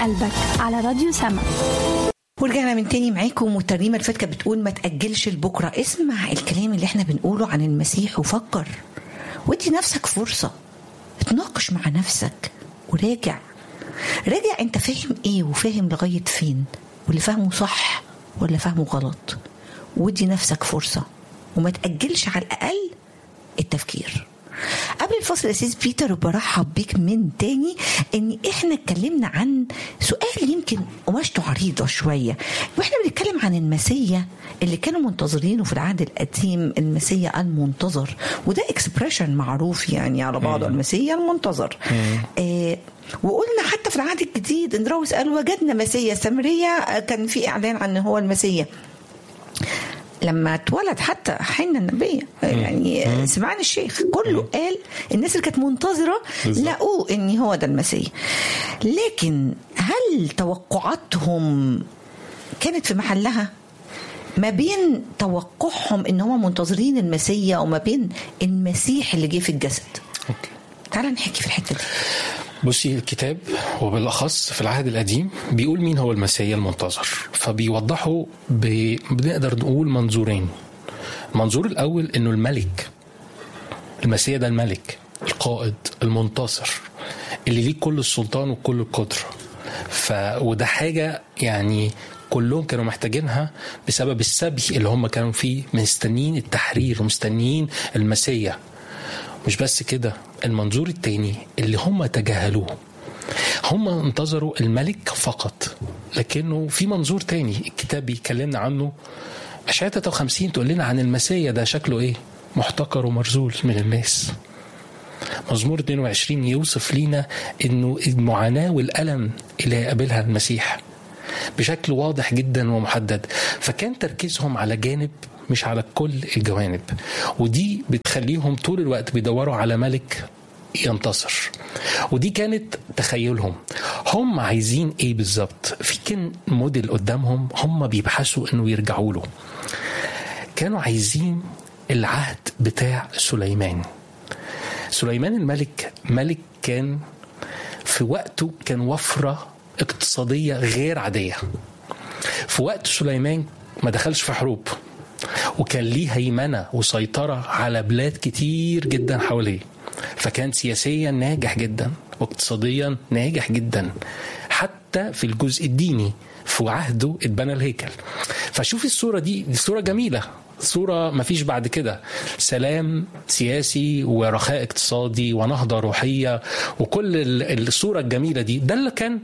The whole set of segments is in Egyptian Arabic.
قلبك على راديو سما ورجعنا من تاني معاكم والترنيمه اللي فاتت كانت بتقول ما تاجلش لبكره اسمع الكلام اللي احنا بنقوله عن المسيح وفكر وادي نفسك فرصه اتناقش مع نفسك وراجع راجع انت فاهم ايه وفاهم لغايه فين واللي فاهمه صح ولا فاهمه غلط وادي نفسك فرصه وما تاجلش على الاقل التفكير قبل الفصل يا سيس بيتر وبرحب بيك من تاني ان احنا اتكلمنا عن سؤال يمكن قماشته عريضه شويه واحنا بنتكلم عن المسيا اللي كانوا منتظرينه في العهد القديم المسيا المنتظر وده اكسبريشن معروف يعني على بعضه المسيا المنتظر آه وقلنا حتى في العهد الجديد اندراوس قال وجدنا مسيا سامريه كان في اعلان عن هو المسيا لما اتولد حتى حنا النبية يعني سمعان الشيخ كله قال الناس اللي كانت منتظرة لقوه ان هو ده المسيح لكن هل توقعاتهم كانت في محلها ما بين توقعهم ان هم منتظرين المسيا وما بين المسيح اللي جه في الجسد اوكي تعال نحكي في الحته دي بصي الكتاب وبالاخص في العهد القديم بيقول مين هو المسيا المنتظر فبيوضحه ب... بنقدر نقول منظورين المنظور الاول انه الملك المسيا ده الملك القائد المنتصر اللي ليه كل السلطان وكل القدره ف وده حاجه يعني كلهم كانوا محتاجينها بسبب السبي اللي هم كانوا فيه مستنيين التحرير ومستنيين المسيا مش بس كده المنظور التاني اللي هم تجاهلوه هم انتظروا الملك فقط لكنه في منظور تاني الكتاب بيكلمنا عنه أشعة 53 تقول لنا عن المسيا ده شكله ايه محتقر ومرزول من الناس مزمور 22 يوصف لينا انه المعاناة والألم اللي هيقابلها المسيح بشكل واضح جدا ومحدد فكان تركيزهم على جانب مش على كل الجوانب ودي بتخليهم طول الوقت بيدوروا على ملك ينتصر ودي كانت تخيلهم هم عايزين ايه بالظبط في كان موديل قدامهم هم بيبحثوا انه يرجعوا له كانوا عايزين العهد بتاع سليمان سليمان الملك ملك كان في وقته كان وفرة اقتصادية غير عادية في وقت سليمان ما دخلش في حروب وكان ليه هيمنة وسيطرة على بلاد كتير جدا حواليه فكان سياسيا ناجح جدا واقتصاديا ناجح جدا حتى في الجزء الديني في عهده اتبنى الهيكل فشوفي الصورة دي دي صورة جميلة صورة ما فيش بعد كده سلام سياسي ورخاء اقتصادي ونهضة روحية وكل الصورة الجميلة دي ده اللي كان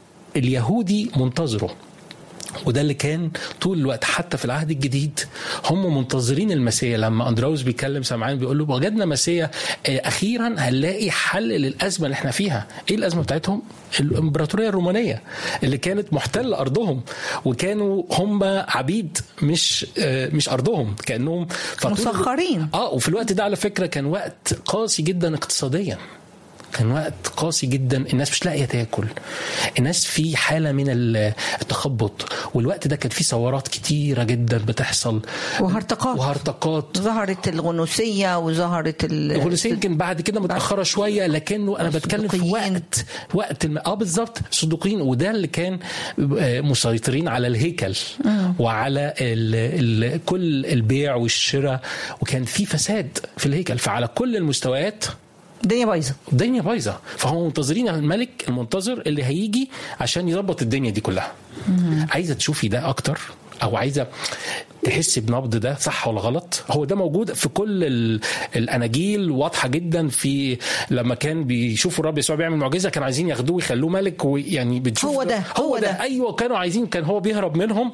اليهودي منتظره وده اللي كان طول الوقت حتى في العهد الجديد هم منتظرين المسيا لما اندراوس بيكلم سمعان بيقول له وجدنا مسيا اخيرا هنلاقي حل للازمه اللي احنا فيها ايه الازمه بتاعتهم الامبراطوريه الرومانيه اللي كانت محتله ارضهم وكانوا هم عبيد مش مش ارضهم كانهم مسخرين اه وفي الوقت ده على فكره كان وقت قاسي جدا اقتصاديا كان وقت قاسي جدا الناس مش لاقيه تاكل الناس في حاله من التخبط والوقت ده كان فيه ثورات كتيره جدا بتحصل وهرطقات وهرطقات ظهرت الغنوسيه وظهرت الغنوسيه يمكن بعد كده متاخره شويه لكنه انا بتكلم في وقت وقت الم... اه بالظبط الصدوقيين وده اللي كان مسيطرين على الهيكل وعلى ال... ال... كل البيع والشراء وكان في فساد في الهيكل فعلى كل المستويات الدنيا بايظه الدنيا بايظه فهم منتظرين الملك المنتظر اللي هيجي عشان يظبط الدنيا دي كلها مم. عايزه تشوفي ده اكتر او عايزه تحسي بنبض ده صح ولا غلط هو ده موجود في كل الاناجيل واضحه جدا في لما كان بيشوفوا الرب يسوع بيعمل معجزه كانوا عايزين ياخدوه يخلوه ملك ويعني بتشوف هو ده هو, هو ده. ده ايوه كانوا عايزين كان هو بيهرب منهم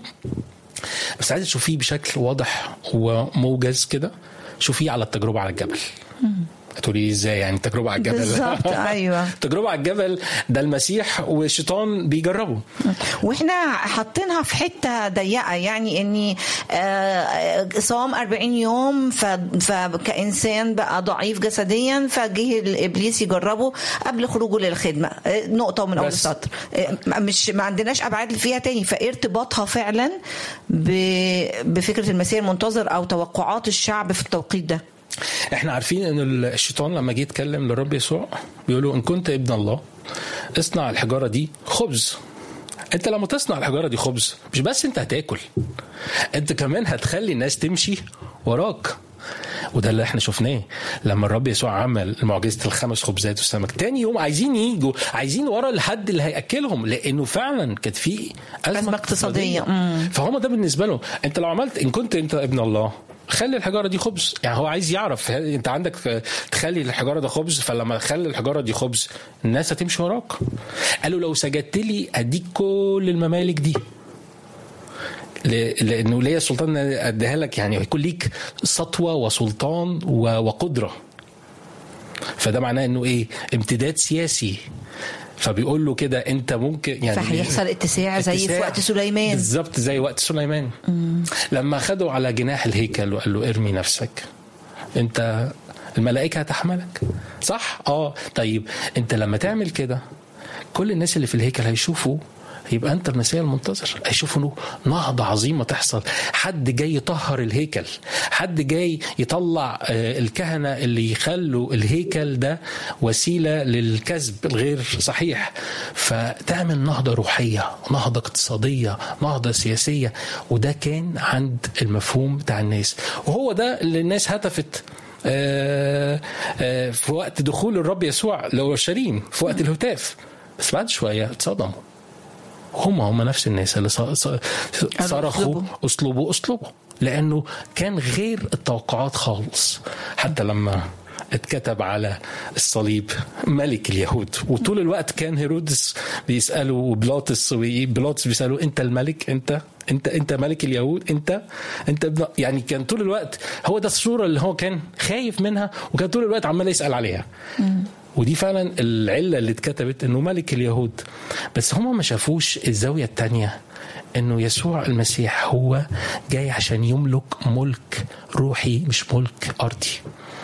بس عايزه تشوفيه بشكل واضح وموجز كده شوفيه على التجربه على الجبل مم. هتقولي ازاي يعني تجربه على الجبل بالظبط ايوه تجربه على الجبل ده المسيح والشيطان بيجربوا واحنا حاطينها في حته ضيقه يعني اني صام 40 يوم فكانسان بقى ضعيف جسديا فجه الابليس يجربه قبل خروجه للخدمه نقطه من اول السطر مش ما عندناش ابعاد فيها تاني فايه ارتباطها فعلا بفكره المسيح المنتظر او توقعات الشعب في التوقيت ده احنا عارفين ان الشيطان لما جه يتكلم للرب يسوع بيقول له ان كنت ابن الله اصنع الحجاره دي خبز انت لما تصنع الحجاره دي خبز مش بس انت هتاكل انت كمان هتخلي الناس تمشي وراك وده اللي احنا شفناه لما الرب يسوع عمل معجزه الخمس خبزات والسمك تاني يوم عايزين يجوا عايزين ورا الحد اللي هياكلهم لانه فعلا كانت في ازمه, أزمة اقتصادية. مم. فهم ده بالنسبه له انت لو عملت ان كنت انت ابن الله خلي الحجاره دي خبز يعني هو عايز يعرف هل انت عندك تخلي الحجاره ده خبز فلما تخلي الحجاره دي خبز الناس هتمشي وراك قالوا لو سجدت لي اديك كل الممالك دي ل- لانه ليا سلطان اديها لك يعني هيكون ليك سطوه وسلطان و- وقدره فده معناه انه ايه امتداد سياسي فبيقول له كده انت ممكن يعني فهيحصل اتساع زي في اتساع. وقت سليمان بالظبط زي وقت سليمان لما خدوا على جناح الهيكل وقال له ارمي نفسك انت الملائكه هتحملك صح اه طيب انت لما تعمل كده كل الناس اللي في الهيكل هيشوفوا يبقى انت المسيح المنتظر هيشوفوا انه نهضه عظيمه تحصل حد جاي يطهر الهيكل حد جاي يطلع آه، الكهنه اللي يخلوا الهيكل ده وسيله للكسب الغير صحيح فتعمل نهضه روحيه نهضه اقتصاديه نهضه سياسيه وده كان عند المفهوم بتاع الناس وهو ده اللي الناس هتفت آه، آه، في وقت دخول الرب يسوع لأورشليم في وقت الهتاف بس بعد شويه اتصدموا هم هم نفس الناس اللي ص- ص- صرخوا أسلوبه. اسلوبه اسلوبه لانه كان غير التوقعات خالص حتى لما اتكتب على الصليب ملك اليهود وطول الوقت كان هيرودس بيساله وبلاطس بلاطس بيساله انت الملك انت انت انت ملك اليهود انت انت ابن يعني كان طول الوقت هو ده الصوره اللي هو كان خايف منها وكان طول الوقت عمال يسال عليها ودي فعلا العله اللي اتكتبت انه ملك اليهود بس هم ما شافوش الزاويه الثانيه انه يسوع المسيح هو جاي عشان يملك ملك روحي مش ملك ارضي